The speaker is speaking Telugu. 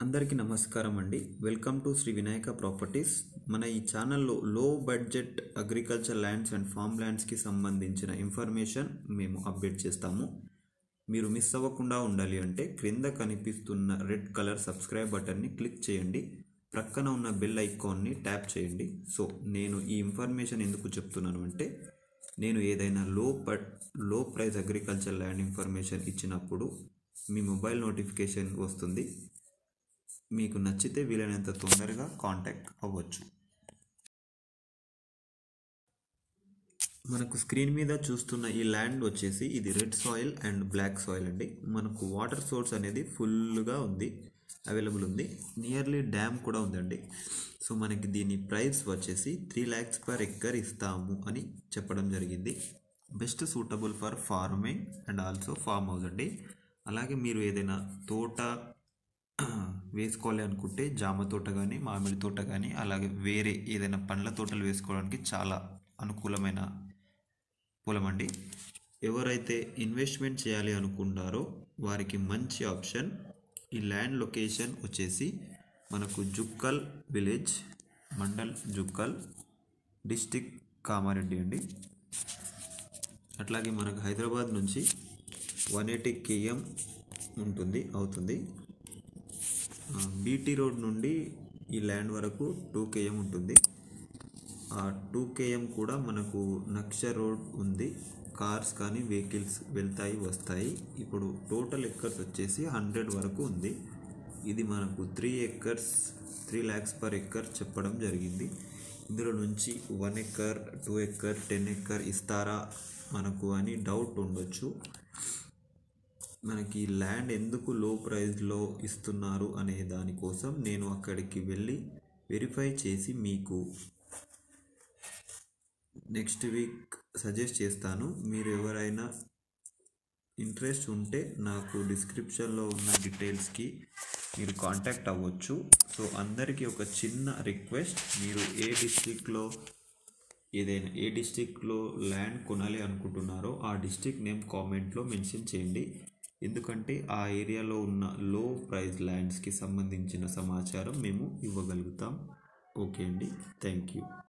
అందరికీ నమస్కారం అండి welcome to Shri Vinayaka properties మన ఈ ఛానల్లో లో budget agriculture lands and farm ల్యాండ్స్కి సంబంధించిన ఇన్ఫర్మేషన్ మేము అప్డేట్ చేస్తాము మీరు మిస్ అవ్వకుండా ఉండాలి అంటే క్రింద కనిపిస్తున్న రెడ్ కలర్ సబ్స్క్రైబ్ బటన్ని క్లిక్ చేయండి ప్రక్కన ఉన్న బెల్ ఐకాన్ని ట్యాప్ చేయండి సో నేను ఈ ఇన్ఫర్మేషన్ ఎందుకు చెప్తున్నాను అంటే నేను ఏదైనా లో బడ్ లో ప్రైస్ అగ్రికల్చర్ ల్యాండ్ ఇన్ఫర్మేషన్ ఇచ్చినప్పుడు మీ మొబైల్ నోటిఫికేషన్ వస్తుంది మీకు నచ్చితే వీలైనంత తొందరగా కాంటాక్ట్ అవ్వచ్చు మనకు స్క్రీన్ మీద చూస్తున్న ఈ ల్యాండ్ వచ్చేసి ఇది red soil and black soil అండి మనకు వాటర్ సోర్స్ అనేది ఫుల్గా ఉంది అవైలబుల్ ఉంది నియర్లీ డ్యామ్ కూడా ఉందండి సో మనకి దీని ప్రైస్ వచ్చేసి త్రీ ల్యాక్స్ పర్ ఎక్కర్ ఇస్తాము అని చెప్పడం జరిగింది best suitable for farming and also farm house అండి అలాగే మీరు ఏదైనా తోట వేసుకోవాలి అనుకుంటే జామ తోట కానీ మామిడి తోట కానీ అలాగే వేరే ఏదైనా పండ్ల తోటలు వేసుకోవడానికి చాలా అనుకూలమైన పొలం అండి ఎవరైతే ఇన్వెస్ట్మెంట్ చేయాలి అనుకుంటారో వారికి మంచి ఆప్షన్ ఈ ల్యాండ్ లొకేషన్ వచ్చేసి మనకు జుక్కల్ విలేజ్ మండల్ జుక్కల్ డిస్టిక్ కామారెడ్డి అండి అట్లాగే మనకు హైదరాబాద్ నుంచి వన్ ఎయిటీ కేఎం ఉంటుంది అవుతుంది బీటీ రోడ్ నుండి ఈ ల్యాండ్ వరకు టూ కేఎం ఉంటుంది ఆ టూ కేఎం కూడా మనకు నక్ష రోడ్ ఉంది కార్స్ కానీ వెహికల్స్ వెళ్తాయి వస్తాయి ఇప్పుడు టోటల్ ఎక్కర్స్ వచ్చేసి హండ్రెడ్ వరకు ఉంది ఇది మనకు three acres three lakhs per acre చెప్పడం జరిగింది ఇందులో నుంచి one acre two acre ten acre ఇస్తారా మనకు అని డౌట్ ఉండొచ్చు మనకి ల్యాండ్ ఎందుకు లో ప్రైస్లో ఇస్తున్నారు అనే దానికోసం నేను అక్కడికి వెళ్ళి వెరిఫై చేసి మీకు నెక్స్ట్ వీక్ సజెస్ట్ చేస్తాను మీరు ఎవరైనా ఇంట్రెస్ట్ ఉంటే నాకు డిస్క్రిప్షన్లో ఉన్న డీటెయిల్స్కి మీరు కాంటాక్ట్ అవ్వచ్చు సో అందరికీ ఒక చిన్న రిక్వెస్ట్ మీరు ఏ డిస్టిక్లో ఏదైనా ఏ డిస్టిక్లో ల్యాండ్ కొనాలి అనుకుంటున్నారో ఆ డిస్టిక్ నేమ్ కామెంట్లో మెన్షన్ చేయండి ఎందుకంటే ఆ ఏరియాలో ఉన్న లో ప్రైస్ ల్యాండ్స్కి సంబంధించిన సమాచారం మేము ఇవ్వగలుగుతాం ఓకే అండి థ్యాంక్ యూ